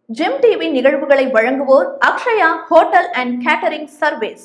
GeM TV நிகழ்வுகளை வழங்குவோர் Akshaya hotel and catering service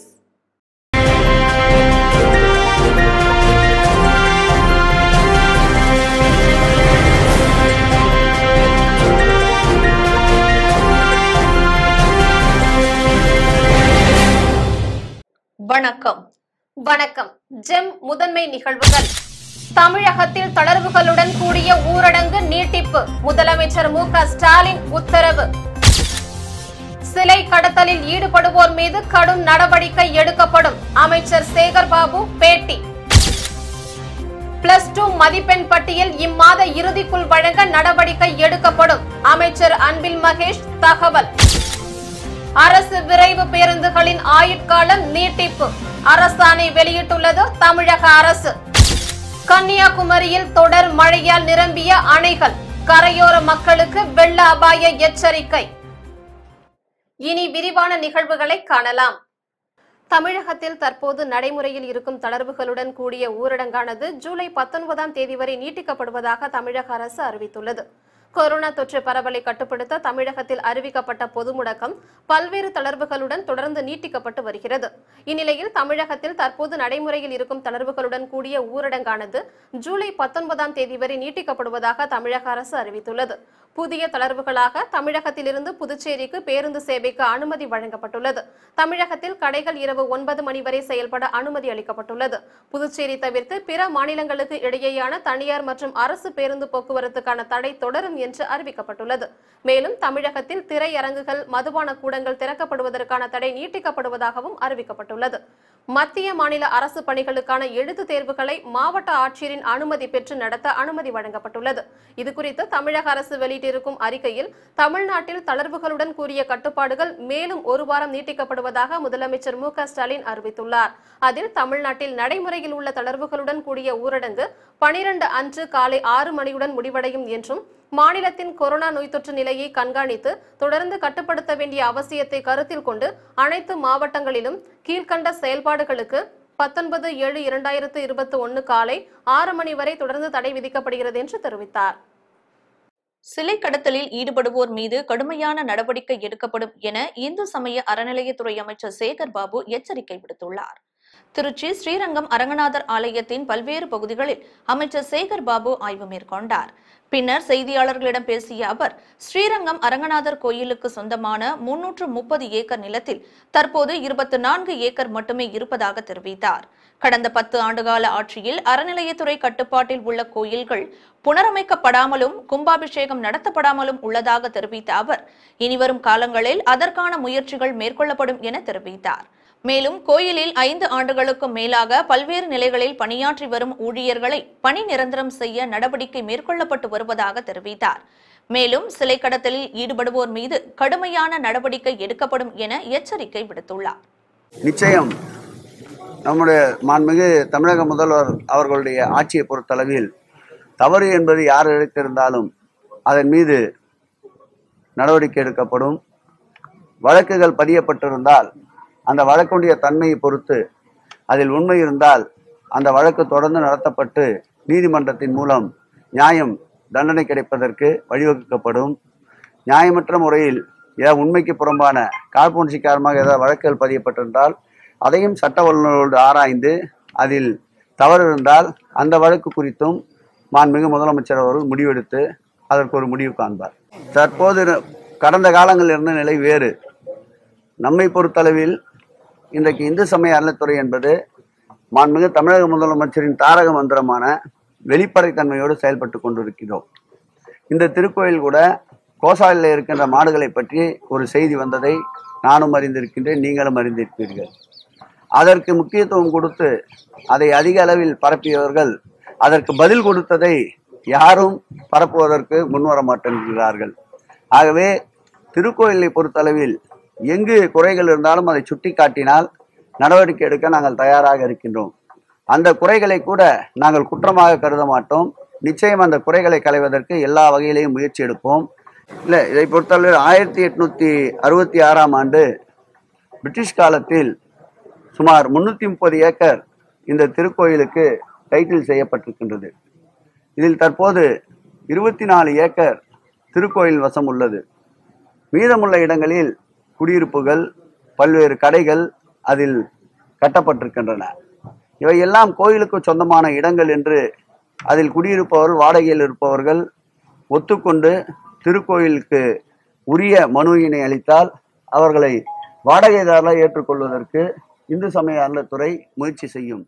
வணக்கம் வணக்கம் ஜெம் முதன்மை நிகழ்வுகள் தமிழகத்தில் தளர்வுகளுடன் கூடிய ஊரடங்கு நீட்டிப்பு முதலமைச்சர் மு க ஸ்டாலின் உத்தரவு சிலை கடத்தலில் ஈடுபடுவோர் மீது கடும் நடவடிக்கை எடுக்கப்படும் அமைச்சர் சேகர் பாபு பேட்டி பிளஸ் டூ மதிப்பெண் பட்டியல் இம்மாத இறுதிக்குள் வழங்க நடவடிக்கை எடுக்கப்படும் அமைச்சர் அன்பில் மகேஷ் தகவல் அரசு விரைவு பேருந்துகளின் ஆயுட்காலம் நீட்டிப்பு அரசாணை வெளியிட்டுள்ளது தமிழக அரசு கன்னியாகுமரியில் தொடர் மழையால் நிரம்பிய அணைகள் கரையோர மக்களுக்கு வெள்ள அபாய எச்சரிக்கை இனி விரிவான நிகழ்வுகளை காணலாம் தமிழகத்தில் தற்போது நடைமுறையில் இருக்கும் தளர்வுகளுடன் கூடிய ஊரடங்கானது ஜூலை பத்தொன்பதாம் தேதி வரை நீட்டிக்கப்படுவதாக தமிழக அரசு அறிவித்துள்ளது கொரோனா தொற்று பரவலை கட்டுப்படுத்த தமிழகத்தில் அறிவிக்கப்பட்ட பொது முடக்கம் பல்வேறு தளர்வுகளுடன் தொடர்ந்து நீட்டிக்கப்பட்டு வருகிறது இந்நிலையில் தமிழகத்தில் தற்போது நடைமுறையில் இருக்கும் தளர்வுகளுடன் கூடிய ஊரடங்கானது ஜூலை பத்தொன்பதாம் தேதி வரை நீட்டிக்கப்படுவதாக தமிழக அரசு அறிவித்துள்ளது புதிய தளர்வுகளாக தமிழகத்திலிருந்து புதுச்சேரிக்கு பேருந்து சேவைக்கு அனுமதி வழங்கப்பட்டுள்ளது தமிழகத்தில் கடைகள் இரவு ஒன்பது மணி வரை செயல்பட அனுமதி அளிக்கப்பட்டுள்ளது புதுச்சேரி தவிர்த்து பிற மாநிலங்களுக்கு இடையேயான தனியார் மற்றும் அரசு பேருந்து போக்குவரத்துக்கான தடை தொடரும் என்று அறிவிக்கப்பட்டுள்ளது மேலும் தமிழகத்தில் திரையரங்குகள் மதுபான கூடங்கள் திறக்கப்படுவதற்கான தடை நீட்டிக்கப்படுவதாகவும் அறிவிக்கப்பட்டுள்ளது மத்திய மாநில அரசு பணிகளுக்கான எழுத்து தேர்வுகளை மாவட்ட ஆட்சியரின் அனுமதி பெற்று நடத்த அனுமதி வழங்கப்பட்டுள்ளது இதுகுறித்து தமிழக அரசு வெளியிட்டிருக்கும் அறிக்கையில் தமிழ்நாட்டில் தளர்வுகளுடன் கூடிய கட்டுப்பாடுகள் மேலும் ஒரு வாரம் நீட்டிக்கப்படுவதாக முதலமைச்சர் மு க ஸ்டாலின் அறிவித்துள்ளார் அதில் தமிழ்நாட்டில் நடைமுறையில் உள்ள தளர்வுகளுடன் கூடிய ஊரடங்கு பனிரண்டு அன்று காலை ஆறு மணியுடன் முடிவடையும் என்றும் மாநிலத்தின் கொரோனா நோய் தொற்று நிலையை கண்காணித்து தொடர்ந்து கட்டுப்படுத்த வேண்டிய அவசியத்தை கருத்தில் கொண்டு அனைத்து மாவட்டங்களிலும் கீழ்கண்ட செயல்பாடுகளுக்கு பத்தொன்பது ஏழு இரண்டாயிரத்து இருபத்தி ஒன்னு காலை ஆறு மணி வரை தொடர்ந்து தடை விதிக்கப்படுகிறது என்று தெரிவித்தார் சிலை கடத்தலில் ஈடுபடுவோர் மீது கடுமையான நடவடிக்கை எடுக்கப்படும் என இந்து சமய அறநிலையத்துறை அமைச்சர் சேகர் பாபு எச்சரிக்கை விடுத்துள்ளார் திருச்சி ஸ்ரீரங்கம் அரங்கநாதர் ஆலயத்தின் பல்வேறு பகுதிகளில் அமைச்சர் சேகர் பாபு ஆய்வு மேற்கொண்டார் பின்னர் செய்தியாளர்களிடம் பேசிய அவர் ஸ்ரீரங்கம் அரங்கநாதர் கோயிலுக்கு சொந்தமான முன்னூற்று முப்பது ஏக்கர் நிலத்தில் தற்போது இருபத்தி நான்கு ஏக்கர் மட்டுமே இருப்பதாக தெரிவித்தார் கடந்த பத்து ஆண்டுகால ஆட்சியில் அறநிலையத்துறை கட்டுப்பாட்டில் உள்ள கோயில்கள் புனரமைக்கப்படாமலும் கும்பாபிஷேகம் நடத்தப்படாமலும் உள்ளதாக தெரிவித்த அவர் இனிவரும் காலங்களில் அதற்கான முயற்சிகள் மேற்கொள்ளப்படும் என தெரிவித்தார் மேலும் கோயிலில் ஐந்து ஆண்டுகளுக்கும் மேலாக பல்வேறு நிலைகளில் பணியாற்றி வரும் ஊழியர்களை பணி நிரந்தரம் செய்ய நடவடிக்கை மேற்கொள்ளப்பட்டு வருவதாக தெரிவித்தார் மேலும் சிலை கடத்தலில் ஈடுபடுவோர் மீது கடுமையான நடவடிக்கை எடுக்கப்படும் என எச்சரிக்கை விடுத்துள்ளார் நிச்சயம் நம்முடைய மாண்புமிகு தமிழக முதல்வர் அவர்களுடைய ஆட்சியை பொறுத்தளவில் தவறு என்பது யார் எடுத்திருந்தாலும் அதன் மீது நடவடிக்கை எடுக்கப்படும் வழக்குகள் பதியப்பட்டிருந்தால் அந்த வழக்குடைய தன்மையை பொறுத்து அதில் உண்மை இருந்தால் அந்த வழக்கு தொடர்ந்து நடத்தப்பட்டு நீதிமன்றத்தின் மூலம் நியாயம் தண்டனை கிடைப்பதற்கு வழிவகுக்கப்படும் நியாயமற்ற முறையில் ஏதாவது உண்மைக்கு புறம்பான காழ்ப்புணர்ச்சி காரணமாக ஏதாவது வழக்குகள் பதியப்பட்டிருந்தால் அதையும் சட்ட வல்லுநர்களோடு ஆராய்ந்து அதில் தவறு இருந்தால் அந்த வழக்கு குறித்தும் மாண்புமிகு முதலமைச்சர் அவர்கள் முடிவெடுத்து அதற்கு ஒரு முடிவு காண்பார் தற்போது கடந்த காலங்களில் இருந்த நிலை வேறு நம்மை பொறுத்தளவில் இன்றைக்கு இந்து சமய அறநிலைத்துறை என்பது மாண்புமிகு தமிழக முதலமைச்சரின் தாரக மந்திரமான வெளிப்படைத்தன்மையோடு செயல்பட்டு கொண்டிருக்கிறோம் இந்த திருக்கோயில் கூட கோசாலையில் இருக்கின்ற மாடுகளை பற்றி ஒரு செய்தி வந்ததை நானும் அறிந்திருக்கின்றேன் நீங்களும் அறிந்திருப்பீர்கள் அதற்கு முக்கியத்துவம் கொடுத்து அதை அதிக அளவில் பரப்பியவர்கள் அதற்கு பதில் கொடுத்ததை யாரும் பரப்புவதற்கு முன்வர மாட்டேங்கிறார்கள் ஆகவே திருக்கோயிலை பொறுத்தளவில் எங்கு குறைகள் இருந்தாலும் அதை சுட்டி காட்டினால் நடவடிக்கை எடுக்க நாங்கள் தயாராக இருக்கின்றோம் அந்த குறைகளை கூட நாங்கள் குற்றமாக கருத மாட்டோம் நிச்சயம் அந்த குறைகளை களைவதற்கு எல்லா வகையிலையும் முயற்சி எடுப்போம் இல்லை இதை பொறுத்தளவில் ஆயிரத்தி எட்நூத்தி அறுபத்தி ஆறாம் ஆண்டு பிரிட்டிஷ் காலத்தில் சுமார் முன்னூத்தி முப்பது ஏக்கர் இந்த திருக்கோயிலுக்கு டைட்டில் செய்யப்பட்டிருக்கின்றது இதில் தற்போது இருபத்தி நாலு ஏக்கர் திருக்கோயில் வசம் உள்ளது மீதமுள்ள இடங்களில் குடியிருப்புகள் பல்வேறு கடைகள் அதில் கட்டப்பட்டிருக்கின்றன இவையெல்லாம் கோயிலுக்கு சொந்தமான இடங்கள் என்று அதில் குடியிருப்பவர்கள் வாடகையில் இருப்பவர்கள் ஒத்துக்கொண்டு திருக்கோயிலுக்கு உரிய மனுவினை அளித்தால் அவர்களை வாடகைதாரரை ஏற்றுக்கொள்வதற்கு இந்து சமய அறநிலைத்துறை முயற்சி செய்யும்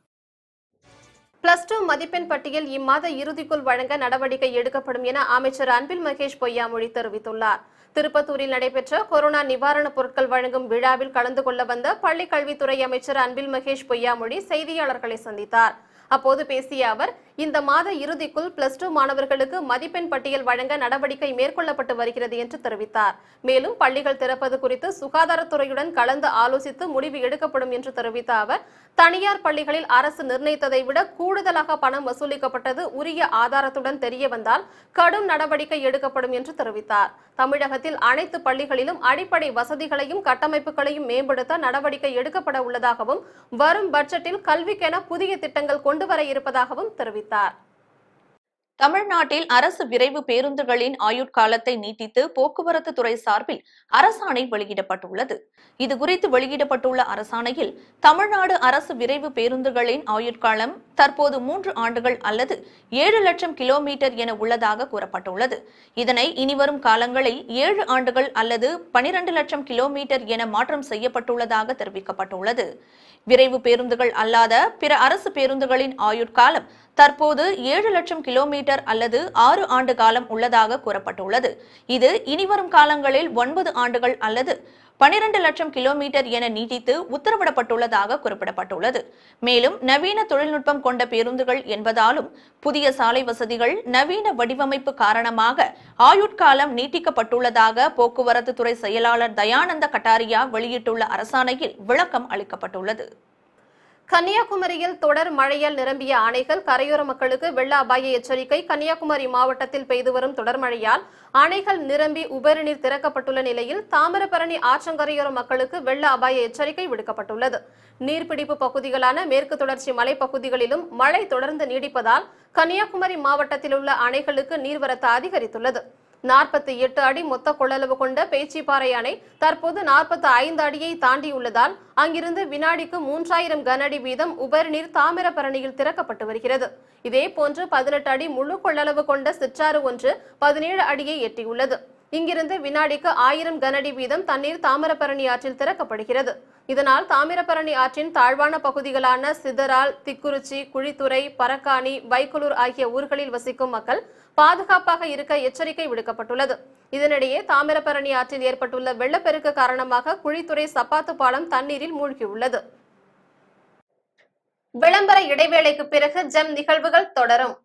பிளஸ் டூ மதிப்பெண் பட்டியல் இம்மாத இறுதிக்குள் வழங்க நடவடிக்கை எடுக்கப்படும் என அமைச்சர் அன்பில் மகேஷ் பொய்யாமொழி தெரிவித்துள்ளார் திருப்பத்தூரில் நடைபெற்ற கொரோனா நிவாரணப் பொருட்கள் வழங்கும் விழாவில் கலந்து கொள்ள வந்த பள்ளிக் கல்வித்துறை அமைச்சர் அன்பில் மகேஷ் பொய்யாமொழி செய்தியாளர்களை சந்தித்தார் அப்போது பேசிய அவர் இந்த மாத இறுதிக்குள் பிளஸ் டூ மாணவர்களுக்கு மதிப்பெண் பட்டியல் வழங்க நடவடிக்கை மேற்கொள்ளப்பட்டு வருகிறது என்று தெரிவித்தார் மேலும் பள்ளிகள் திறப்பது குறித்து சுகாதாரத்துறையுடன் கலந்து ஆலோசித்து முடிவு எடுக்கப்படும் என்று தெரிவித்த அவர் தனியார் பள்ளிகளில் அரசு நிர்ணயித்ததை விட கூடுதலாக பணம் வசூலிக்கப்பட்டது உரிய ஆதாரத்துடன் தெரிய வந்தால் கடும் நடவடிக்கை எடுக்கப்படும் என்று தெரிவித்தார் தமிழகத்தில் அனைத்து பள்ளிகளிலும் அடிப்படை வசதிகளையும் கட்டமைப்புகளையும் மேம்படுத்த நடவடிக்கை எடுக்கப்பட உள்ளதாகவும் வரும் பட்ஜெட்டில் கல்விக்கென புதிய திட்டங்கள் கொண்டுவர இருப்பதாகவும் தெரிவித்தார் தமிழ்நாட்டில் அரசு விரைவு பேருந்துகளின் ஆயுட்காலத்தை நீட்டித்து போக்குவரத்து துறை சார்பில் அரசாணை வெளியிடப்பட்டுள்ளது இதுகுறித்து வெளியிடப்பட்டுள்ள அரசாணையில் தமிழ்நாடு அரசு விரைவு பேருந்துகளின் ஆயுட்காலம் தற்போது மூன்று ஆண்டுகள் அல்லது ஏழு லட்சம் கிலோமீட்டர் என உள்ளதாக கூறப்பட்டுள்ளது இதனை இனிவரும் காலங்களில் ஏழு ஆண்டுகள் அல்லது பனிரெண்டு லட்சம் கிலோமீட்டர் என மாற்றம் செய்யப்பட்டுள்ளதாக தெரிவிக்கப்பட்டுள்ளது விரைவு பேருந்துகள் அல்லாத பிற அரசு பேருந்துகளின் ஆயுட்காலம் தற்போது ஏழு லட்சம் கிலோமீட்டர் அல்லது ஆறு ஆண்டு காலம் உள்ளதாக கூறப்பட்டுள்ளது இது இனிவரும் காலங்களில் ஒன்பது ஆண்டுகள் அல்லது பனிரெண்டு லட்சம் கிலோமீட்டர் என நீட்டித்து உத்தரவிடப்பட்டுள்ளதாக குறிப்பிடப்பட்டுள்ளது மேலும் நவீன தொழில்நுட்பம் கொண்ட பேருந்துகள் என்பதாலும் புதிய சாலை வசதிகள் நவீன வடிவமைப்பு காரணமாக ஆயுட்காலம் நீட்டிக்கப்பட்டுள்ளதாக போக்குவரத்து துறை செயலாளர் தயானந்த கட்டாரியா வெளியிட்டுள்ள அரசாணையில் விளக்கம் அளிக்கப்பட்டுள்ளது கன்னியாகுமரியில் தொடர் மழையால் நிரம்பிய அணைகள் கரையோர மக்களுக்கு வெள்ள அபாய எச்சரிக்கை கன்னியாகுமரி மாவட்டத்தில் பெய்து வரும் தொடர் மழையால் அணைகள் நிரம்பி உபரிநீர் திறக்கப்பட்டுள்ள நிலையில் தாமிரபரணி ஆற்றங்கரையோர மக்களுக்கு வெள்ள அபாய எச்சரிக்கை விடுக்கப்பட்டுள்ளது நீர்பிடிப்பு பகுதிகளான மேற்கு தொடர்ச்சி மலைப்பகுதிகளிலும் மழை தொடர்ந்து நீடிப்பதால் கன்னியாகுமரி மாவட்டத்தில் உள்ள அணைகளுக்கு நீர்வரத்து அதிகரித்துள்ளது நாற்பத்தி எட்டு அடி மொத்த கொள்ளளவு கொண்ட பேச்சிப்பாறை அணை தற்போது நாற்பத்தி ஐந்து அடியை தாண்டியுள்ளதால் அங்கிருந்து வினாடிக்கு மூன்றாயிரம் கனஅடி வீதம் உபரிநீர் தாமிரபரணியில் திறக்கப்பட்டு வருகிறது இதேபோன்று பதினெட்டு அடி முழு கொள்ளளவு கொண்ட சிற்றாறு ஒன்று பதினேழு அடியை எட்டியுள்ளது இங்கிருந்து வினாடிக்கு ஆயிரம் கனஅடி வீதம் தண்ணீர் தாமிரபரணி ஆற்றில் திறக்கப்படுகிறது இதனால் தாமிரபரணி ஆற்றின் தாழ்வான பகுதிகளான சிதறால் திக்குறிச்சி குழித்துறை பரக்காணி வைக்குலூர் ஆகிய ஊர்களில் வசிக்கும் மக்கள் பாதுகாப்பாக இருக்க எச்சரிக்கை விடுக்கப்பட்டுள்ளது இதனிடையே தாமிரபரணி ஆற்றில் ஏற்பட்டுள்ள வெள்ளப்பெருக்கு காரணமாக குழித்துறை சப்பாத்து பாலம் தண்ணீரில் மூழ்கியுள்ளது விளம்பர இடைவேளைக்கு பிறகு ஜெம் நிகழ்வுகள் தொடரும்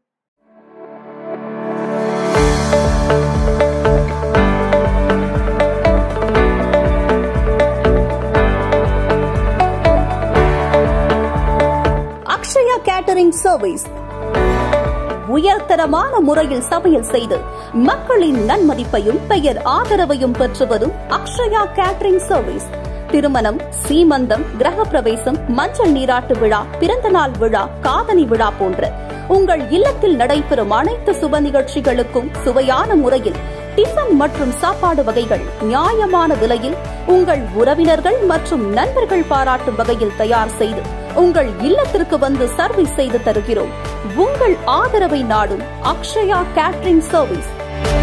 அக்ஷயா கேட்டரிங் சர்வீஸ் உயர்தரமான முறையில் சமையல் செய்து மக்களின் நன்மதிப்பையும் பெயர் ஆதரவையும் பெற்று வரும் அக்ஷயா கேட்டரிங் சர்வீஸ் திருமணம் சீமந்தம் கிரகப்பிரவேசம் மஞ்சள் நீராட்டு விழா பிறந்தநாள் விழா காதணி விழா போன்ற உங்கள் இல்லத்தில் நடைபெறும் அனைத்து சுப நிகழ்ச்சிகளுக்கும் சுவையான முறையில் டிஃபன் மற்றும் சாப்பாடு வகைகள் நியாயமான விலையில் உங்கள் உறவினர்கள் மற்றும் நண்பர்கள் பாராட்டும் வகையில் தயார் செய்து உங்கள் இல்லத்திற்கு வந்து சர்வீஸ் செய்து தருகிறோம் உங்கள் ஆதரவை நாடும் அக்ஷயா கேட்டரிங் சர்வீஸ்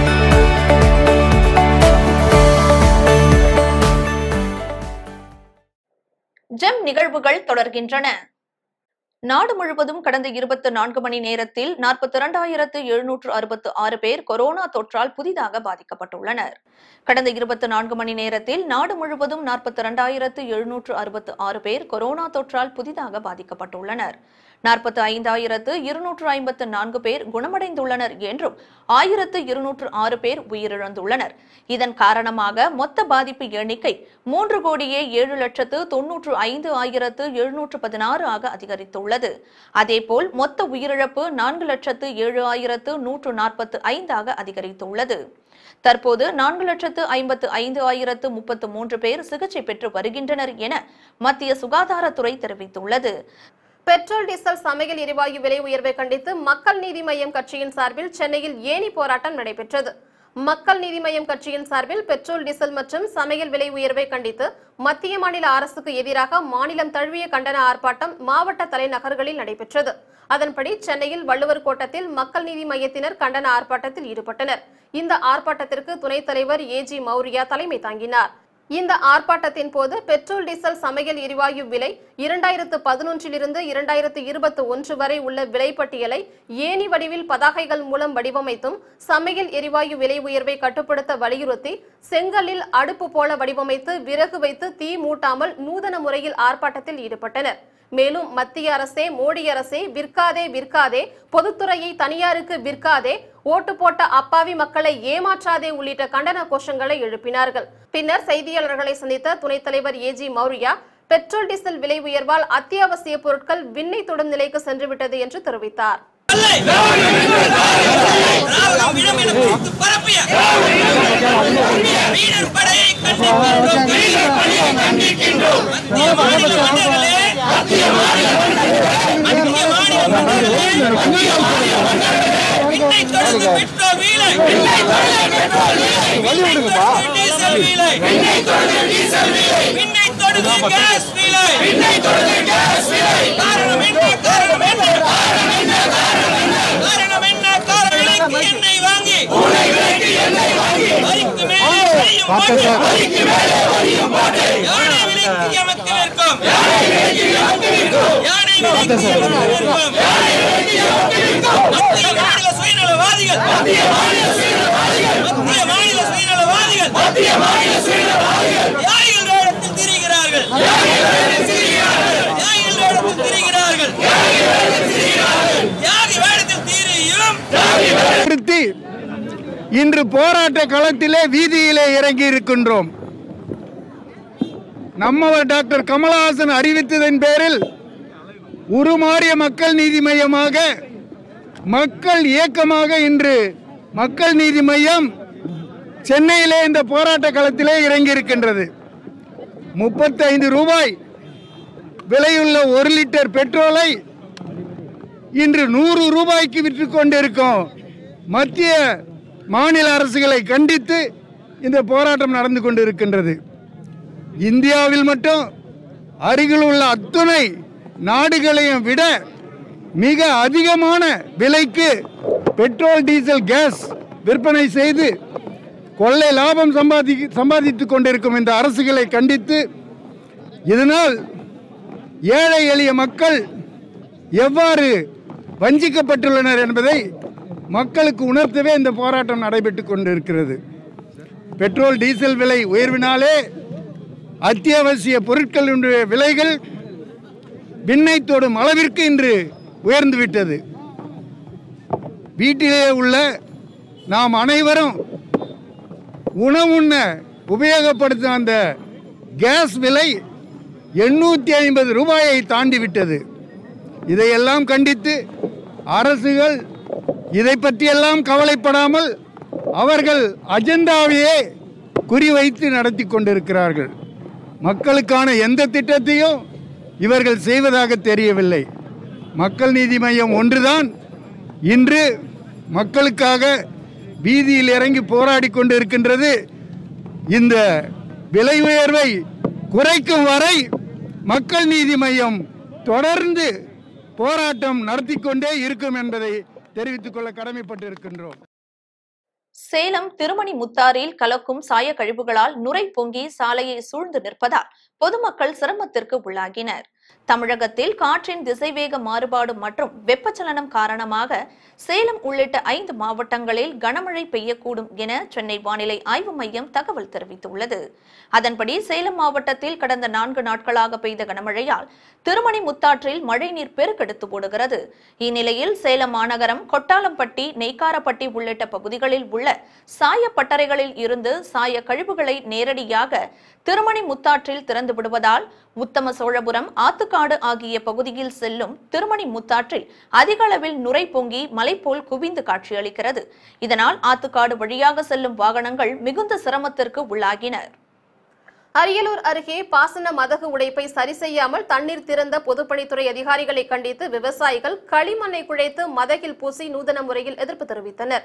ஜெம் நிகழ்வுகள் தொடர்கின்றன நாடு முழுவதும் கடந்த இருபத்தி நான்கு மணி நேரத்தில் நாற்பத்தி இரண்டாயிரத்து எழுநூற்று அறுபத்து ஆறு பேர் கொரோனா தொற்றால் புதிதாக பாதிக்கப்பட்டுள்ளனர் கடந்த இருபத்தி நான்கு மணி நேரத்தில் நாடு முழுவதும் நாற்பத்தி இரண்டாயிரத்து எழுநூற்று அறுபத்து ஆறு பேர் கொரோனா தொற்றால் புதிதாக பாதிக்கப்பட்டுள்ளனர் நாற்பத்தி ஐந்தாயிரத்து இருநூற்று ஐம்பத்து நான்கு பேர் குணமடைந்துள்ளனர் என்றும் ஆயிரத்து இருநூற்று ஆறு பேர் உயிரிழந்துள்ளனர் இதன் காரணமாக மொத்த பாதிப்பு எண்ணிக்கை மூன்று கோடியே ஏழு லட்சத்து தொன்னூற்று ஐந்து ஆயிரத்து எழுநூற்று பதினாறு ஆக அதிகரித்துள்ளது அதேபோல் மொத்த உயிரிழப்பு நான்கு லட்சத்து ஏழு ஆயிரத்து நூற்று நாற்பத்து ஐந்தாக அதிகரித்துள்ளது தற்போது நான்கு லட்சத்து ஐம்பத்து ஐந்து ஆயிரத்து முப்பத்து மூன்று பேர் சிகிச்சை பெற்று வருகின்றனர் என மத்திய சுகாதாரத்துறை தெரிவித்துள்ளது பெட்ரோல் டீசல் சமையல் எரிவாயு விலை உயர்வை கண்டித்து மக்கள் நீதி மய்யம் கட்சியின் சார்பில் சென்னையில் ஏணி போராட்டம் நடைபெற்றது மக்கள் நீதி மய்யம் கட்சியின் சார்பில் பெட்ரோல் டீசல் மற்றும் சமையல் விலை உயர்வை கண்டித்து மத்திய மாநில அரசுக்கு எதிராக மாநிலம் தழுவிய கண்டன ஆர்ப்பாட்டம் மாவட்ட தலைநகர்களில் நடைபெற்றது அதன்படி சென்னையில் வள்ளுவர் கோட்டத்தில் மக்கள் நீதி மையத்தினர் கண்டன ஆர்ப்பாட்டத்தில் ஈடுபட்டனர் இந்த ஆர்ப்பாட்டத்திற்கு துணைத் தலைவர் ஏ ஜி மௌரியா தலைமை தாங்கினார் இந்த ஆர்ப்பாட்டத்தின் போது பெட்ரோல் டீசல் சமையல் எரிவாயு விலை இரண்டாயிரத்து பதினொன்றிலிருந்து இரண்டாயிரத்து இருபத்தி ஒன்று வரை உள்ள விலைப்பட்டியலை ஏணி வடிவில் பதாகைகள் மூலம் வடிவமைத்தும் சமையல் எரிவாயு விலை உயர்வை கட்டுப்படுத்த வலியுறுத்தி செங்கல்லில் அடுப்பு போல வடிவமைத்து விறகு வைத்து தீ மூட்டாமல் நூதன முறையில் ஆர்ப்பாட்டத்தில் ஈடுபட்டனர் மேலும் மத்திய அரசே மோடி அரசே விற்காதே விற்காதே பொதுத்துறையை தனியாருக்கு விற்காதே ஓட்டு போட்ட அப்பாவி மக்களை ஏமாற்றாதே உள்ளிட்ட கண்டன கோஷங்களை எழுப்பினார்கள் பின்னர் செய்தியாளர்களை சந்தித்த துணைத் தலைவர் A G Maurya petrol diesel விலை உயர்வால் அத்தியாவசிய பொருட்கள் விண்ணை தொடும் நிலைக்கு சென்றுவிட்டது என்று தெரிவித்தார் திராவிடம் என பிரித்து பரப்பிய வீரர் படையை கண்டிக்கின்றோம் மத்திய மாநில மன்னர்களே மத்திய மாநில மன்னர்களே விண்ணை தொடர்ந்து பெட்ரோல் வீலை டீசல் வீலை விண்ணை தொடர்ந்து கேஸ் வீலை காரணம் என்ன காரணம் என்ன காரணம் என்ன காரணம் விலைக்கு எண்ணெய் வாங்கி வரிக்கு மேலே வரியும் போட்டு யானை விலைக்கு எமக்கு நிற்கும் யானை விலைக்கு எமக்கு நிற்கும் மத்திய மாநில சுயநலவாதிகள் மத்திய மாநில சுயநலவாதிகள் யாழிகள் வேடத்தில் திரிகிறார்கள் யாழிகள் வேடத்தில் திரிகிறார்கள் யாகி வேடத்தில் திரியும் நிறுத்தி இன்று போராட்ட களத்திலே வீதியிலே இறங்கி இருக்கின்றோம் நம்மவர் டாக்டர் கமலஹாசன் அறிவித்ததன் பேரில் உருமாறிய மக்கள் நீதி மையமாக மக்கள் இயக்கமாக இன்று மக்கள் நீதி மையம் சென்னையிலே இந்த போராட்ட களத்திலே இறங்கி இருக்கின்றது முப்பத்தைந்து ரூபாய் விலையுள்ள ஒரு லிட்டர் பெட்ரோலை இன்று நூறு ரூபாய்க்கு விற்று கொண்டிருக்கோம் மத்திய மாநில அரசுகளை கண்டித்து இந்த போராட்டம் நடந்து கொண்டிருக்கின்றது இந்தியாவில் மட்டும் அருகில் உள்ள அத்துணை நாடுகளையும் விட மிக அதிகமான விலைக்கு பெட்ரோல் டீசல் கேஸ் விற்பனை செய்து கொள்ளை லாபம் சம்பாதி சம்பாதித்துக் கொண்டிருக்கும் இந்த அரசுகளை கண்டித்து இதனால் ஏழை எளிய மக்கள் எவ்வாறு வஞ்சிக்கப்பட்டுள்ளனர் என்பதை மக்களுக்கு உணர்த்தவே இந்த போராட்டம் நடைபெற்று கொண்டிருக்கிறது பெட்ரோல் டீசல் விலை உயர்வினாலே அத்தியாவசிய பொருட்களுடைய விலைகள் விண்ணை தொடும் அளவிற்கு இன்று உயர்ந்துவிட்டது வீட்டிலே உள்ள நாம் அனைவரும் உணவுண்ண உபயோகப்படுத்தும் அந்த கேஸ் விலை எண்ணூற்றி ஐம்பது ரூபாயை தாண்டி விட்டது இதையெல்லாம் கண்டித்து அரசுகள் இதை பற்றியெல்லாம் கவலைப்படாமல் அவர்கள் அஜெண்டாவையே குறிவைத்து நடத்தி கொண்டிருக்கிறார்கள் மக்களுக்கான எந்த திட்டத்தையும் இவர்கள் செய்வதாக தெரியவில்லை மக்கள் நீதி மையம் ஒன்றுதான் இன்று மக்களுக்காக வீதியில் இறங்கி போராடி கொண்டிருக்கின்றது இந்த விலை உயர்வை குறைக்கும் வரை மக்கள் நீதி மையம் தொடர்ந்து போராட்டம் நடத்தி கொண்டே இருக்கும் என்பதை தெரிவித்துக் கொள்ள கடமைப்பட்டிருக்கின்றோம் சேலம் திருமணி முத்தாரில் கலக்கும் சாய கழிவுகளால் நுரை பொங்கி சாலையை சூழ்ந்து நிற்பதால் பொதுமக்கள் சிரமத்திற்கு உள்ளாகினர் தமிழகத்தில் காற்றின் திசைவேக மாறுபாடு மற்றும் வெப்பச்சலனம் காரணமாக சேலம் உள்ளிட்ட ஐந்து மாவட்டங்களில் கனமழை பெய்யக்கூடும் என சென்னை வானிலை ஆய்வு மையம் தகவல் தெரிவித்துள்ளது அதன்படி சேலம் மாவட்டத்தில் கடந்த நான்கு நாட்களாக பெய்த கனமழையால் திருமணி முத்தாற்றில் மழைநீர் பெருக்கெடுத்து ஓடுகிறது இந்நிலையில் சேலம் மாநகரம் கொட்டாலம்பட்டி நெய்க்காரப்பட்டி உள்ளிட்ட பகுதிகளில் உள்ள சாய பட்டறைகளில் இருந்து சாய கழிவுகளை நேரடியாக திருமணி முத்தாற்றில் திறந்து விடுவதால் உத்தம சோழபுரம் ஆத்துக்காடு ஆகிய பகுதியில் செல்லும் திருமணி முத்தாற்றில் அதிக அளவில் நுரை பொங்கி மலை போல் குவிந்து காட்சியளிக்கிறது இதனால் ஆத்துக்காடு வழியாக செல்லும் வாகனங்கள் மிகுந்த சிரமத்திற்கு உள்ளாகினர் அரியலூர் அருகே பாசன மதகு உடைப்பை சரி செய்யாமல் தண்ணீர் திறந்த பொதுப்பணித்துறை அதிகாரிகளை கண்டித்து விவசாயிகள் களிமண்ணை குழைத்து மதகில் பூசி நூதன முறையில் எதிர்ப்பு தெரிவித்தனர்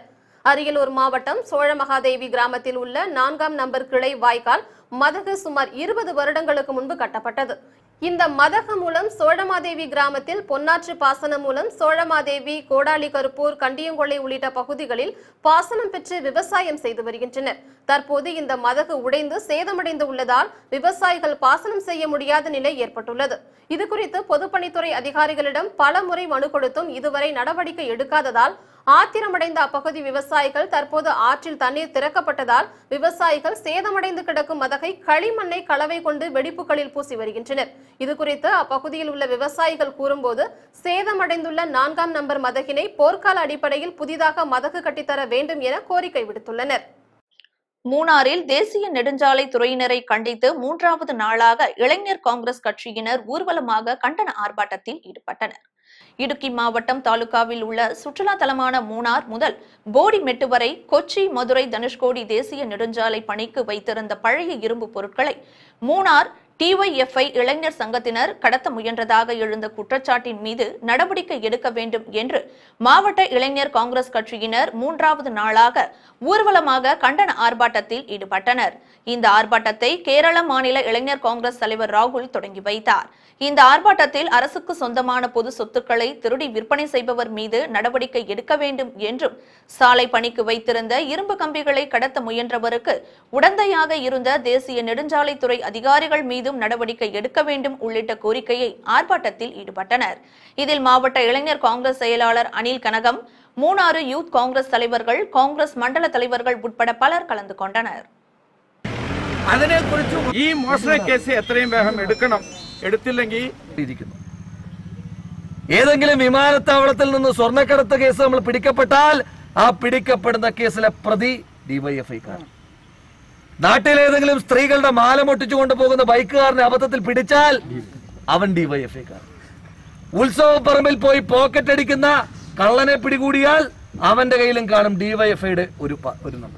அரியலூர் மாவட்டம் சோழமகாதேவி கிராமத்தில் உள்ள நான்காம் நம்பர் கிளை வாய்க்கால் மதகு சுமார் இருபது வருடங்களுக்கு முன்பு கட்டப்பட்டது இந்த மதகு மூலம் சோழமாதேவி கிராமத்தில் பொன்னாற்று பாசனம் மூலம் சோழமாதேவி கோடாலி கருப்பூர் கண்டியங்கொள்ளை உள்ளிட்ட பகுதிகளில் பாசனம் பெற்று விவசாயம் செய்து வருகின்றனர் தற்போது இந்த மதகு உடைந்து சேதமடைந்து உள்ளதால் விவசாயிகள் பாசனம் செய்ய முடியாத நிலை ஏற்பட்டுள்ளது இதுகுறித்து பொதுப்பணித்துறை அதிகாரிகளிடம் பல முறை மனு கொடுத்தும் இதுவரை நடவடிக்கை எடுக்காததால் ஆத்திரமடைந்த அப்பகுதி விவசாயிகள் தற்போது ஆற்றில் தண்ணீர் திறக்கப்பட்டதால் விவசாயிகள் சேதமடைந்து கிடக்கும் மதகை களிமண்ணை கலவை கொண்டு வெடிப்புகளில் பூசி வருகின்றனர் இதுகுறித்து அப்பகுதியில் உள்ள விவசாயிகள் கூறும்போது சேதமடைந்துள்ள நான்காம் நம்பர் மதகினை போர்க்கால அடிப்படையில் புதிதாக மதகு கட்டித்தர வேண்டும் என கோரிக்கை விடுத்துள்ளனர் மூணாறில் தேசிய நெடுஞ்சாலை துறையினரை கண்டித்து மூன்றாவது நாளாக இளைஞர் காங்கிரஸ் கட்சியினர் ஊர்வலமாக கண்டன ஆர்ப்பாட்டத்தில் ஈடுபட்டனர் இடுக்கி மாவட்டம் தாலுகாவில் உள்ள சுற்றுலா தலமான மூணார் முதல் போடிமெட்டு வரை கொச்சி மதுரை தனுஷ்கோடி தேசிய நெடுஞ்சாலை பணிக்கு வைத்திருந்த பழைய இரும்பு பொருட்களை மூணார் டிஒய்எஃப்ஐ இளைஞர் சங்கத்தினர் கடத்த முயன்றதாக எழுந்த குற்றச்சாட்டின் மீது நடவடிக்கை எடுக்க வேண்டும் என்று மாவட்ட இளைஞர் காங்கிரஸ் கட்சியினர் மூன்றாவது நாளாக ஊர்வலமாக கண்டன ஆர்ப்பாட்டத்தில் ஈடுபட்டனர் இந்த ஆர்ப்பாட்டத்தை கேரள மாநில இளைஞர் காங்கிரஸ் தலைவர் ராகுல் தொடங்கி வைத்தார் இந்த ஆர்ப்பாட்டத்தில் அரசுக்கு சொந்தமான பொது சொத்துக்களை திருடி விற்பனை செய்பவர் மீது நடவடிக்கை எடுக்க வேண்டும் என்றும் சாலை பணிக்கு வைத்திருந்த இரும்பு கம்பிகளை கடத்த முயன்றவருக்கு உடந்தையாக இருந்த தேசிய நெடுஞ்சாலைத்துறை அதிகாரிகள் மீதும் நடவடிக்கை எடுக்க வேண்டும் உள்ளிட்ட கோரிக்கையை ஆர்ப்பாட்டத்தில் ஈடுபட்டனர் இதில் மாவட்ட இளைஞர் காங்கிரஸ் செயலாளர் அனில் கனகம் மூணாறு யூத் காங்கிரஸ் தலைவர்கள் காங்கிரஸ் மண்டல தலைவர்கள் உட்பட பலர் கலந்து கொண்டனர் അതിനെക്കുറിച്ച് ഈ മോഷണ കേസ് എത്രയും വേഗം എടുക്കണം എടുത്തില്ലെങ്കിൽ ഇരിക്കുന്നു ഏതെങ്കിലും വിമാനത്താവളത്തിൽ നിന്ന് സ്വർണ്ണക്കടത്ത് കേസ് നമ്മൾ പിടിക്കപ്പെട്ടാൽ ആ പിടിക്കപ്പെടുന്ന കേസിലെ പ്രതി ഡിവൈഎഫ്ഐക്കാർ നാട്ടിലേതെങ്കിലും സ്ത്രീകളുടെ മാല പൊട്ടിച്ചു കൊണ്ടുപോകുന്ന ബൈക്കുകാരനെ അബദ്ധത്തിൽ പിടിച്ചാൽ അവൻ ഡിവൈഎഫ്ഐക്കാർ ഉത്സവപ്പറമ്പിൽ പോയി പോക്കറ്റ് അടിക്കുന്ന കള്ളനെ പിടികൂടിയാൽ അവന്റെ കയ്യിലും കാണും ഡിവൈഎഫ്ഐയുടെ ഒരു പ- ഒരു നമ്പർ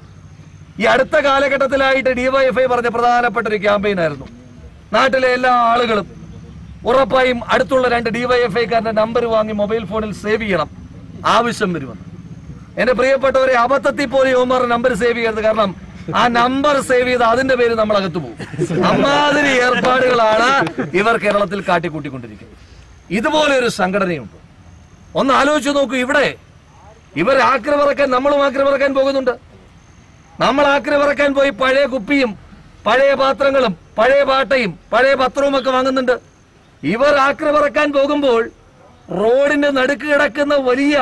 ഈ അടുത്ത കാലഘട്ടത്തിലായിട്ട് ഡിവൈഎഫ്ഐ പറഞ്ഞ പ്രധാനപ്പെട്ട ഒരു ക്യാമ്പയിൻ ആയിരുന്നു നാട്ടിലെ എല്ലാ ആളുകളും ഉറപ്പായും അടുത്തുള്ള രണ്ട് ഡിവൈഎഫ്ഐക്കാരന്റെ നമ്പർ വാങ്ങി മൊബൈൽ ഫോണിൽ സേവ് ചെയ്യണം ആവശ്യം വരുമെന്ന് എന്റെ പ്രിയപ്പെട്ടവരെ അബദ്ധത്തിൽ പോലും യുവമാരുടെ നമ്പർ സേവ് ചെയ്യരുത് കാരണം ആ നമ്പർ സേവ് ചെയ്ത് അതിന്റെ പേര് നമ്മൾ അകത്തു പോകും അമ്മാതിരി ഏർപ്പാടുകളാണ് ഇവർ കേരളത്തിൽ കാട്ടിക്കൂട്ടിക്കൊണ്ടിരിക്കുന്നത് ഇതുപോലെ ഒരു സംഘടനയുണ്ട് ഒന്ന് ആലോചിച്ച് നോക്കൂ ഇവിടെ ഇവർ ആക്രി പറക്കാൻ നമ്മളും ആക്രി പറക്കാൻ പോകുന്നുണ്ട് നമ്മൾ ആക്രി പറക്കാൻ പോയി പഴയ കുപ്പിയും പഴയ പാത്രങ്ങളും പഴയ പാട്ടയും പഴയ പത്രവും ഒക്കെ വാങ്ങുന്നുണ്ട് ഇവർ ആക്രി പറക്കാൻ പോകുമ്പോൾ റോഡിന്റെ നടുക്ക് കിടക്കുന്ന വലിയ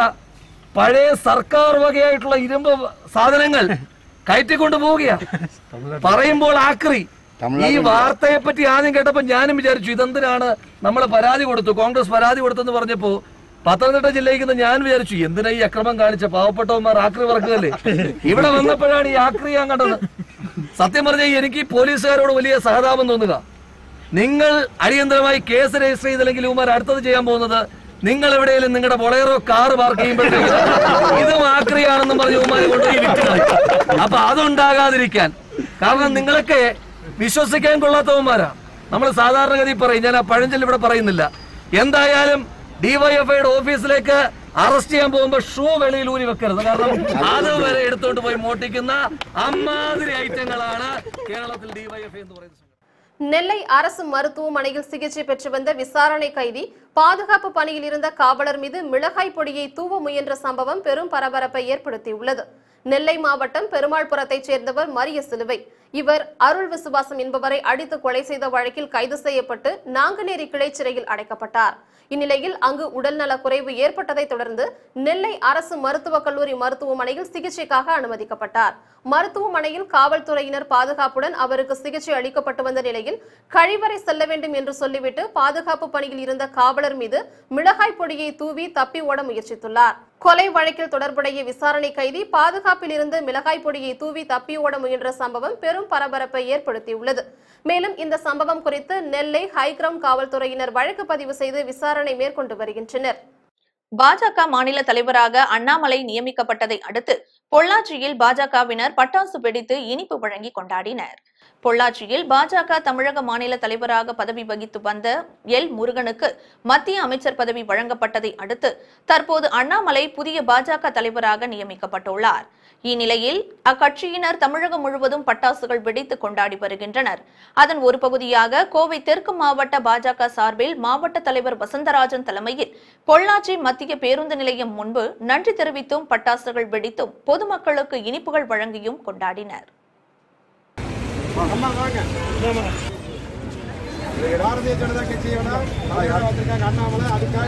പഴയ സർക്കാർ വകയായിട്ടുള്ള ഇരുമ്പ് സാധനങ്ങൾ കയറ്റിക്കൊണ്ട് പോവുകയാ പറയുമ്പോൾ ആക്രി ഈ വാർത്തയെ പറ്റി ആദ്യം കേട്ടപ്പോ ഞാനും വിചാരിച്ചു ഇതെന്തിനാണ് നമ്മൾ പരാതി കൊടുത്തു കോൺഗ്രസ് പരാതി കൊടുത്തെന്ന് പറഞ്ഞപ്പോ പത്തനംതിട്ട ജില്ലയിൽ നിന്ന് ഞാൻ വിചാരിച്ചു എന്തിനാ ഈ അക്രമം കാണിച്ച പാവപ്പെട്ടവന്മാർ ആക്രി പറക്കുകയല്ലേ ഇവിടെ വന്നപ്പോഴാണ് ഈ ആക്രി ഞാൻ കണ്ടത് സത്യം പറഞ്ഞാൽ എനിക്ക് ഈ പോലീസുകാരോട് വലിയ സഹതാപം തോന്നുക നിങ്ങൾ അടിയന്തരമായി കേസ് രജിസ്റ്റർ ചെയ്തില്ലെങ്കിൽ ഇവന്മാർ അടുത്തത് ചെയ്യാൻ പോകുന്നത് നിങ്ങൾ എവിടെയെങ്കിലും നിങ്ങളുടെ ബൊളേറോ കാർ പാർക്ക് ചെയ്യുമ്പോഴത്തേക്ക് ഇതും ആക്രിയാണെന്നും പറഞ്ഞ് ഇവന്മാർ കൊണ്ടുപോയി വിറ്റുകളയും അപ്പൊ അതുണ്ടാകാതിരിക്കാൻ കാരണം നിങ്ങളൊക്കെ വിശ്വസിക്കാൻ കൊള്ളാത്തവന്മാരാണ് നമ്മൾ സാധാരണഗതി പറയും ഞാൻ ആ പഴഞ്ചൊല്ല് ഇവിടെ പറയുന്നില്ല എന്തായാലും ഡിവൈഎഫ്ഐയുടെ ഓഫീസിലേക്ക് അറസ്റ്റ് ചെയ്യാൻ പോകുമ്പോ ഷൂ വെളിയിൽ ഊരി വെക്കരുത് കാരണം അത് വരെ എടുത്തോണ്ട് പോയി മോട്ടിക്കുന്ന അമ്മാതിരി ഐറ്റങ്ങളാണ് കേരളത്തിൽ ഡിവൈഎഫ്ഐ എന്ന് പറയുന്നത് நெல்லை அரசு மருத்துவமனையில் சிகிச்சை பெற்று வந்த விசாரணை கைதி பாதுகாப்பு பணியில் இருந்த காவலர் மீது மிளகாய் பொடியை தூவ முயன்ற சம்பவம் பெரும் பரபரப்பை ஏற்படுத்தியுள்ளது நெல்லை மாவட்டம் பெருமாள்புரத்தைச் சேர்ந்தவர் மரிய சிலுவை இவர் அருள் விசுவாசம் என்பவரை அடித்து கொலை செய்த வழக்கில் கைது செய்யப்பட்டு நாங்குநேரி கிளை சிறையில் அடைக்கப்பட்டார் இந்நிலையில் அங்கு உடல்நல குறைவு ஏற்பட்டதை தொடர்ந்து நெல்லை அரசு மருத்துவக் கல்லூரி மருத்துவமனையில் சிகிச்சைக்காக அனுமதிக்கப்பட்டார் மருத்துவமனையில் காவல்துறையினர் பாதுகாப்புடன் அவருக்கு சிகிச்சை அளிக்கப்பட்டு வந்த நிலையில் கழிவறை செல்ல வேண்டும் என்று சொல்லிவிட்டு பாதுகாப்பு பணியில் இருந்த காவலர் மீது மிளகாய் பொடியை தூவி தப்பி ஓட முயற்சித்துள்ளார் கொலை வழக்கில் தொடர்புடைய விசாரணை கைதி பாதுகாப்பில் இருந்து மிளகாய் பொடியை தூவி தப்பி ஓட முயன்ற சம்பவம் பெரும் பரபரப்பை ஏற்படுத்தியுள்ளது மேலும் இந்த சம்பவம் குறித்து நெல்லை ஹைகிரவுண்ட் காவல்துறையினர் வழக்கு பதிவு செய்து விசாரணை மேற்கொண்டு வருகின்றனர் பாஜக மாநில தலைவராக அண்ணாமலை நியமிக்கப்பட்டதை அடுத்து பொள்ளாச்சியில் பாஜகவினர் பட்டாசு வெடித்து இனிப்பு வழங்கி கொண்டாடினர் பொள்ளாச்சியில் பாஜக தமிழக மாநில தலைவராக பதவி வகித்து வந்த எல் முருகனுக்கு மத்திய அமைச்சர் பதவி வழங்கப்பட்டதை அடுத்து தற்போது அண்ணாமலை புதிய பாஜக தலைவராக நியமிக்கப்பட்டுள்ளார் இந்நிலையில் அக்கட்சியினர் தமிழகம் முழுவதும் பட்டாசுகள் வெடித்து கொண்டாடி வருகின்றனர் அதன் ஒரு பகுதியாக கோவை தெற்கு மாவட்ட பாஜக சார்பில் மாவட்ட தலைவர் வசந்தராஜன் தலைமையில் பொள்ளாச்சி மத்திய பேருந்து நிலையம் முன்பு நன்றி தெரிவித்தும் பட்டாசுகள் வெடித்தும் பொதுமக்களுக்கு இனிப்புகள் வழங்கியும் கொண்டாடினர் பாரதிய ஜனதா கட்சியோட தலைவர் வந்திருக்காங்க அண்ணாமலை அதுக்காக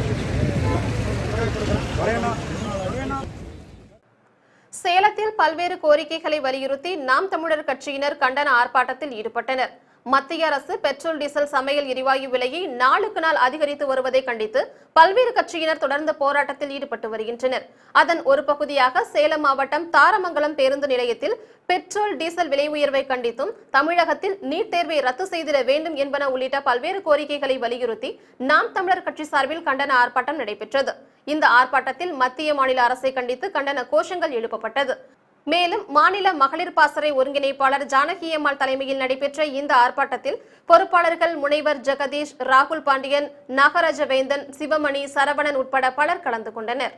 சேலத்தில் பல்வேறு கோரிக்கைகளை வலியுறுத்தி நாம் தமிழர் கட்சியினர் கண்டன ஆர்ப்பாட்டத்தில் ஈடுபட்டனர் மத்திய அரசு பெட்ரோல் டீசல் சமையல் எரிவாயு விலையை நாளுக்கு நாள் அதிகரித்து வருவதை கண்டித்து பல்வேறு கட்சியினர் தொடர்ந்து போராட்டத்தில் ஈடுபட்டு வருகின்றனர் அதன் ஒரு பகுதியாக சேலம் மாவட்டம் தாரமங்கலம் பேருந்து நிலையத்தில் பெட்ரோல் டீசல் விலை உயர்வை கண்டித்தும் தமிழகத்தில் நீட் தேர்வை ரத்து செய்திட வேண்டும் என்பன உள்ளிட்ட பல்வேறு கோரிக்கைகளை வலியுறுத்தி நாம் தமிழர் கட்சி சார்பில் கண்டன ஆர்ப்பாட்டம் நடைபெற்றது இந்த ஆர்ப்பாட்டத்தில் மத்திய மாநில அரசை கண்டித்து கண்டன கோஷங்கள் எழுப்பப்பட்டது மேலும் மாநில மகளிர் பாசறை ஒருங்கிணைப்பாளர் ஜானகி அம்மாள் தலைமையில் நடைபெற்ற இந்த ஆர்ப்பாட்டத்தில் பொறுப்பாளர்கள் முனைவர் ஜெகதீஷ் ராகுல் பாண்டியன் நாகராஜவேந்தன் சிவமணி சரவணன் உட்பட பலர் கலந்து கொண்டனர்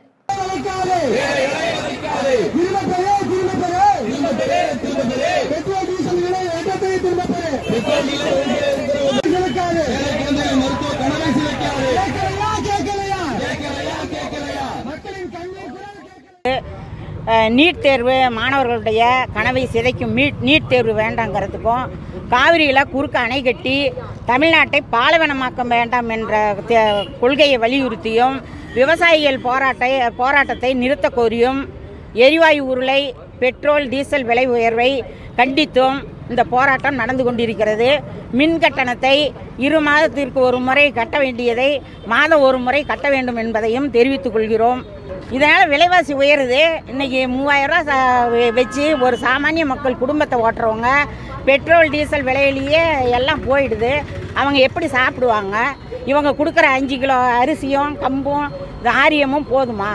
அஹ், நீட் தேர்வு மாணவர்களுடைய கனவை சிதைக்கும் மீட் நீட் தேர்வு வேண்டாங்கிறதுக்கும் காவிரியில் குறுக்க அணை கட்டி தமிழ்நாட்டை பாலைவனமாக்க வேண்டாம் என்ற தே- கொள்கையை வலியுறுத்தியும் விவசாயிகள் போராட்ட போராட்டத்தை நிறுத்த கோரியும் எரிவாயு உருளை பெட்ரோல் டீசல் விலை உயர்வை கண்டித்தும் இந்த போராட்டம் நடந்து கொண்டிருக்கிறது மின் கட்டணத்தை இரு மாதத்திற்கு ஒரு முறை கட்ட வேண்டியதை மாதம் ஒரு முறை கட்ட வேண்டும் என்பதையும் தெரிவித்துக் கொள்கிறோம் இதனால் விலைவாசி உயருது இன்னைக்கு மூவாயிரம் ரூபா ச- வச்சு ஒரு சாமானிய மக்கள் குடும்பத்தை ஓட்டுறவங்க பெட்ரோல் டீசல் விலையிலேயே எல்லாம் போயிடுது அவங்க எப்படி சாப்பிடுவாங்க இவங்க கொடுக்குற அஞ்சு கிலோ அரிசியும் கம்பும் தாரியமும் போதுமா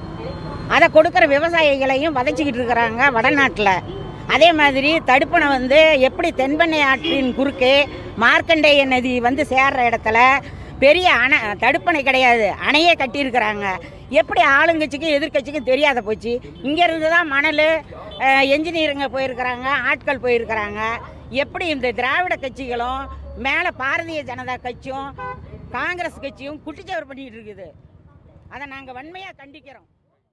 அதை கொடுக்குற விவசாயிகளையும் வதைச்சிக்கிட்டு இருக்கிறாங்க வடநாட்டில் அதே மாதிரி தடுப்பணை வந்து எப்படி தென்பெண்ணை ஆற்றின் குறுக்கே மார்க்கண்டேய நதி வந்து சேர்ற இடத்துல பெரிய அணை தடுப்பணை கிடையாது அணையே கட்டியிருக்கிறாங்க எப்படி ஆளுங்கட்சிக்கும் எதிர்க்கட்சிக்கும் தெரியாத போச்சு இங்கேருந்து தான் மணல் என்ஜினியருங்க போயிருக்கிறாங்க ஆட்கள் போயிருக்கிறாங்க எப்படி இந்த திராவிட கட்சிகளும் மேலே பாரதிய ஜனதா கட்சியும் காங்கிரஸ் கட்சியும் குட்டிச்சவர் பண்ணிட்டு இருக்குது அதை நாங்கள் வன்மையாக கண்டிக்கிறோம்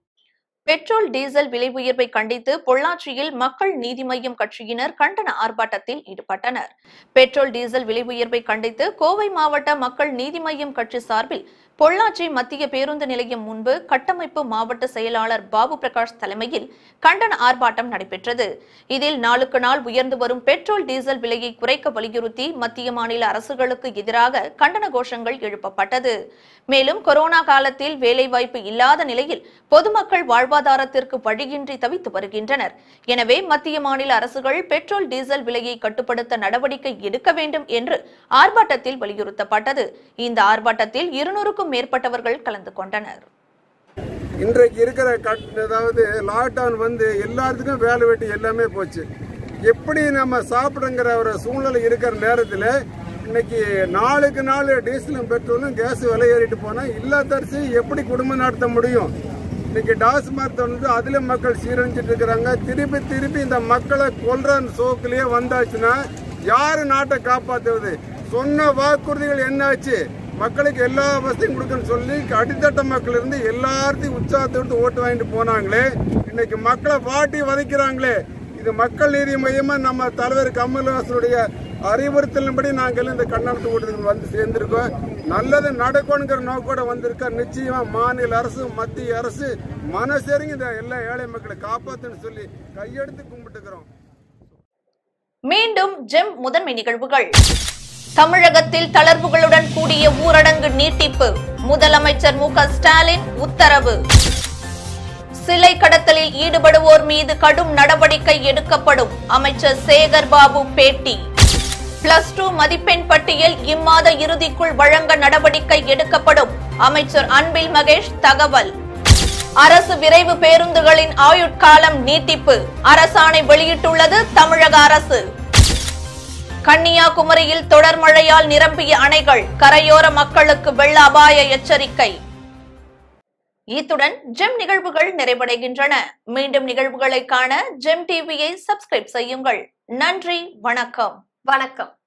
பெட்ரோல் டீசல் விலை உயர்வை கண்டித்து பொள்ளாச்சியில் மக்கள் நீதி மய்யம் கட்சியினர் கண்டன ஆர்ப்பாட்டத்தில் ஈடுபட்டனர் பெட்ரோல் டீசல் விலை உயர்வை கண்டித்து கோவை மாவட்ட மக்கள் நீதி மய்யம் கட்சி சார்பில் பொள்ளாச்சி மத்திய பேருந்து நிலையம் முன்பு கட்டமைப்பு மாவட்ட செயலாளர் பாபு பிரகாஷ் தலைமையில் கண்டன ஆர்ப்பாட்டம் நடைபெற்றது இதில் நாளுக்கு நாள் உயர்ந்து வரும் பெட்ரோல் டீசல் விலையை குறைக்க வலியுறுத்தி மத்திய மாநில அரசுகளுக்கு எதிராக கண்டன கோஷங்கள் எழுப்பப்பட்டது மேலும் கொரோனா காலத்தில் வேலைவாய்ப்பு இல்லாத நிலையில் பொதுமக்கள் வாழ்வாதாரத்திற்கு வழியின்றி தவித்து வருகின்றனர் எனவே மத்திய மாநில அரசுகள் பெட்ரோல் டீசல் விலையை கட்டுப்படுத்த நடவடிக்கை எடுக்க வேண்டும் என்று ஆர்ப்பாட்டத்தில் வலியுறுத்தப்பட்டது இந்த ஆர்ப்பாட்டத்தில் இருநூறுக்கும் மேற்பட்டவர்கள் கலந்து கொண்டனர் இன்றைக்கு இருக்கிற கட் அதாவது லாக்டவுன் வந்து எல்லாத்துக்கும் வேலை வெட்டி எல்லாமே போச்சு எப்படி நம்ம சாப்பிடுங்கிற ஒரு சூழ்நிலை இருக்கிற நேரத்தில் இன்னைக்கு நாளுக்கு நாள் டீசலும் பெட்ரோலும் கேஸ் விலை ஏறிட்டு போனால் இல்லாதரிசி எப்படி குடும்பம் நடத்த முடியும் இன்னைக்கு டாஸ்மாக் வந்து அதுல மக்கள் சீரழிஞ்சிட்டு இருக்கிறாங்க திருப்பி திருப்பி இந்த மக்களை கொல்ற சோக்கிலேயே வந்தாச்சுன்னா யாரு நாட்டை காப்பாத்துவது சொன்ன வாக்குறுதிகள் என்னாச்சு மக்களுக்கு எல்லா வசதியும் கொடுக்கணும்னு சொல்லி அடித்தட்ட மக்கள் இருந்து எல்லாத்தையும் உற்சாகத்தை விட்டு ஓட்டு வாங்கிட்டு போனாங்களே இன்னைக்கு மக்களை வாட்டி வதைக்கிறாங்களே இது மக்கள் நீதி மையமா நம்ம தலைவர் கமல்ஹாசனுடைய அறிவுறுத்தலின்படி நாங்கள் இந்த கண்ணனத்து கூட்டத்துக்கு வந்து சேர்ந்திருக்கோம் நல்லது நடக்கணுங்கிற நோக்கோட வந்திருக்க நிச்சயமா மாநில அரசு மத்திய அரசு மனசெருங்கி இந்த எல்லா ஏழை மக்களை காப்பாத்துன்னு சொல்லி கையெடுத்து கும்பிட்டுக்கிறோம் மீண்டும் ஜெம் முதன்மை நிகழ்வுகள் தமிழகத்தில் தளர்வுகளுடன் கூடிய ஊரடங்கு நீட்டிப்பு முதலமைச்சர் மு க ஸ்டாலின் உத்தரவு சிலை கடத்தலில் ஈடுபடுவோர் மீது கடும் நடவடிக்கை எடுக்கப்படும் அமைச்சர் சேகர் பாபு பேட்டி பிளஸ் டூ மதிப்பெண் பட்டியல் இம்மாத இறுதிக்குள் வழங்க நடவடிக்கை எடுக்கப்படும் அமைச்சர் அன்பில் மகேஷ் தகவல் அரசு விரைவு பேருந்துகளின் ஆயுட்காலம் நீட்டிப்பு அரசாணை வெளியிட்டுள்ளது தமிழக அரசு கன்னியாகுமரியில் தொடர் மழையால் நிரம்பிய அணைகள் கரையோர மக்களுக்கு வெள்ள அபாய எச்சரிக்கை இத்துடன் ஜெம் நிகழ்வுகள் நிறைவடைகின்றன மீண்டும் நிகழ்வுகளை காண ஜெம் டிவியை சப்ஸ்கிரைப் செய்யுங்கள் நன்றி வணக்கம் வணக்கம்